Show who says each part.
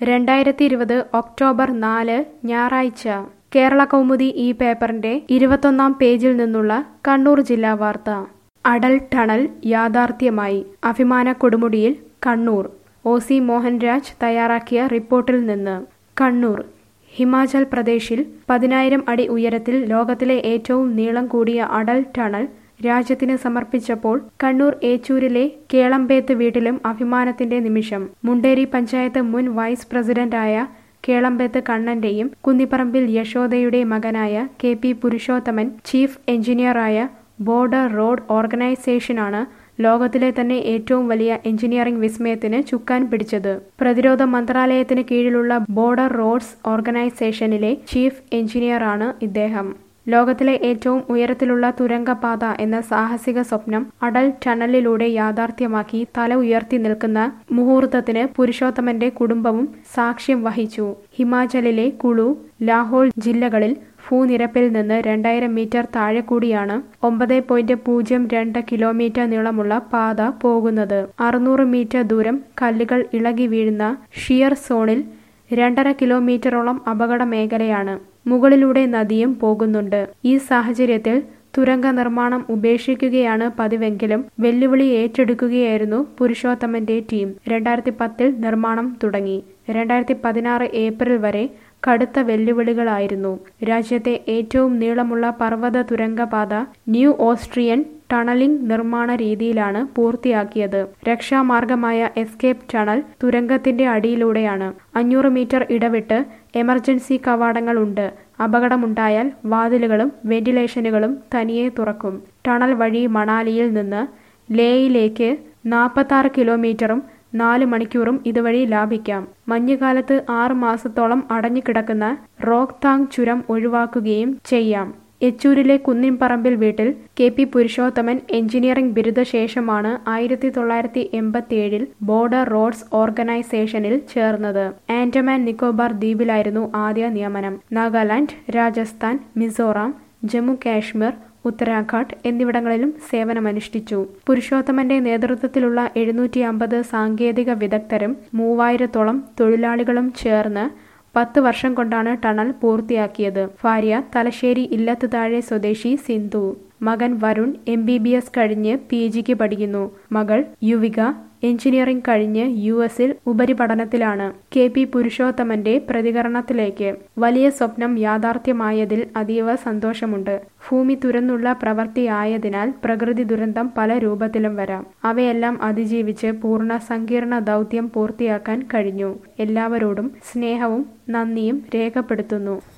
Speaker 1: രണ്ടായിരത്തി ഇരുപത് ഒക്ടോബർ നാല് ഞായറാഴ്ച കേരള കൗമുദി ഈ പേപ്പറിന്റെ ഇരുപത്തൊന്നാം പേജിൽ നിന്നുള്ള കണ്ണൂർ ജില്ലാ വാർത്ത അടൽ ടണൽ യാഥാർത്ഥ്യമായി അഭിമാന കൊടുമുടിയിൽ കണ്ണൂർ ഒ സി മോഹൻരാജ് തയ്യാറാക്കിയ റിപ്പോർട്ടിൽ നിന്ന് കണ്ണൂർ ഹിമാചൽ പ്രദേശിൽ പതിനായിരം അടി ഉയരത്തിൽ ലോകത്തിലെ ഏറ്റവും നീളം കൂടിയ അടൽ ടണൽ രാജ്യത്തിന് സമർപ്പിച്ചപ്പോൾ കണ്ണൂർ ഏച്ചൂരിലെ കേളമ്പേത്ത് വീട്ടിലും അഭിമാനത്തിന്റെ നിമിഷം മുണ്ടേരി പഞ്ചായത്ത് മുൻ വൈസ് പ്രസിഡന്റായ കേളമ്പേത്ത് കണ്ണന്റെയും കുന്നിപ്പറമ്പിൽ യശോദയുടെ മകനായ കെ പി പുരുഷോത്തമൻ ചീഫ് എഞ്ചിനീയറായ ബോർഡർ റോഡ് ഓർഗനൈസേഷനാണ് ലോകത്തിലെ തന്നെ ഏറ്റവും വലിയ എഞ്ചിനീയറിംഗ് വിസ്മയത്തിന് ചുക്കാൻ പിടിച്ചത് പ്രതിരോധ മന്ത്രാലയത്തിന് കീഴിലുള്ള ബോർഡർ റോഡ്സ് ഓർഗനൈസേഷനിലെ ചീഫ് എഞ്ചിനീയറാണ് ഇദ്ദേഹം ലോകത്തിലെ ഏറ്റവും ഉയരത്തിലുള്ള തുരങ്കപാത എന്ന സാഹസിക സ്വപ്നം അടൽ ടണലിലൂടെ യാഥാർത്ഥ്യമാക്കി തല ഉയർത്തി നിൽക്കുന്ന മുഹൂർത്തത്തിന് പുരുഷോത്തമന്റെ കുടുംബവും സാക്ഷ്യം വഹിച്ചു ഹിമാചലിലെ കുളു ലാഹോൾ ജില്ലകളിൽ ഭൂനിരപ്പിൽ നിന്ന് രണ്ടായിരം മീറ്റർ താഴെ കൂടിയാണ് ഒമ്പത് പോയിന്റ് പൂജ്യം രണ്ട് കിലോമീറ്റർ നീളമുള്ള പാത പോകുന്നത് അറുന്നൂറ് മീറ്റർ ദൂരം കല്ലുകൾ ഇളകി വീഴുന്ന ഷിയർ സോണിൽ രണ്ടര കിലോമീറ്ററോളം അപകട മേഖലയാണ് മുകളിലൂടെ നദിയും പോകുന്നുണ്ട് ഈ സാഹചര്യത്തിൽ തുരങ്ക നിർമ്മാണം ഉപേക്ഷിക്കുകയാണ് പതിവെങ്കിലും വെല്ലുവിളി ഏറ്റെടുക്കുകയായിരുന്നു പുരുഷോത്തമന്റെ ടീം രണ്ടായിരത്തി പത്തിൽ നിർമ്മാണം തുടങ്ങി രണ്ടായിരത്തി പതിനാറ് ഏപ്രിൽ വരെ കടുത്ത വെല്ലുവിളികളായിരുന്നു രാജ്യത്തെ ഏറ്റവും നീളമുള്ള പർവ്വത തുരങ്കപാത ന്യൂ ഓസ്ട്രിയൻ ടണലിംഗ് നിർമ്മാണ രീതിയിലാണ് പൂർത്തിയാക്കിയത് രക്ഷാമാർഗമായ എസ്കേപ്പ് ടണൽ തുരങ്കത്തിന്റെ അടിയിലൂടെയാണ് അഞ്ഞൂറ് മീറ്റർ ഇടവിട്ട് എമർജൻസി കവാടങ്ങൾ ഉണ്ട് അപകടമുണ്ടായാൽ വാതിലുകളും വെന്റിലേഷനുകളും തനിയെ തുറക്കും ടണൽ വഴി മണാലിയിൽ നിന്ന് ലേയിലേക്ക് നാൽപ്പത്തി കിലോമീറ്ററും നാല് മണിക്കൂറും ഇതുവഴി ലാഭിക്കാം മഞ്ഞുകാലത്ത് ആറ് മാസത്തോളം അടഞ്ഞുകിടക്കുന്ന റോക്താങ് ചുരം ഒഴിവാക്കുകയും ചെയ്യാം യെച്ചൂരിലെ കുന്നിൻപറമ്പിൽ വീട്ടിൽ കെ പി പുരുഷോത്തമൻ എഞ്ചിനീയറിംഗ് ബിരുദശേഷമാണ് ആയിരത്തി തൊള്ളായിരത്തി എൺപത്തിയേഴിൽ ബോർഡർ റോഡ്സ് ഓർഗനൈസേഷനിൽ ചേർന്നത് ആൻഡമാൻ നിക്കോബാർ ദ്വീപിലായിരുന്നു ആദ്യ നിയമനം നാഗാലാൻഡ് രാജസ്ഥാൻ മിസോറാം ജമ്മു കാശ്മീർ ഉത്തരാഖണ്ഡ് എന്നിവിടങ്ങളിലും സേവനമനുഷ്ഠിച്ചു പുരുഷോത്തമന്റെ നേതൃത്വത്തിലുള്ള എഴുന്നൂറ്റി അമ്പത് സാങ്കേതിക വിദഗ്ധരും മൂവായിരത്തോളം തൊഴിലാളികളും ചേർന്ന് പത്ത് വർഷം കൊണ്ടാണ് ടണൽ പൂർത്തിയാക്കിയത് ഭാര്യ തലശ്ശേരി ഇല്ലത്ത് താഴെ സ്വദേശി സിന്ധു മകൻ Varun M B B S കഴിഞ്ഞ് പി ജിക്ക് പഠിക്കുന്നു മകൾ യുവിക എഞ്ചിനീയറിംഗ് കഴിഞ്ഞ് യു എസിൽ ഉപരിപഠനത്തിലാണ് കെ പി പുരുഷോത്തമന്റെ പ്രതികരണത്തിലേക്ക് വലിയ സ്വപ്നം യാഥാർത്ഥ്യമായതിൽ അതീവ സന്തോഷമുണ്ട് ഭൂമി തുരന്നുള്ള പ്രവൃത്തിയായതിനാൽ പ്രകൃതി ദുരന്തം പല രൂപത്തിലും വരാം അവയെല്ലാം അതിജീവിച്ച് പൂർണ്ണ സങ്കീർണ ദൗത്യം പൂർത്തിയാക്കാൻ കഴിഞ്ഞു എല്ലാവരോടും സ്നേഹവും നന്ദിയും രേഖപ്പെടുത്തുന്നു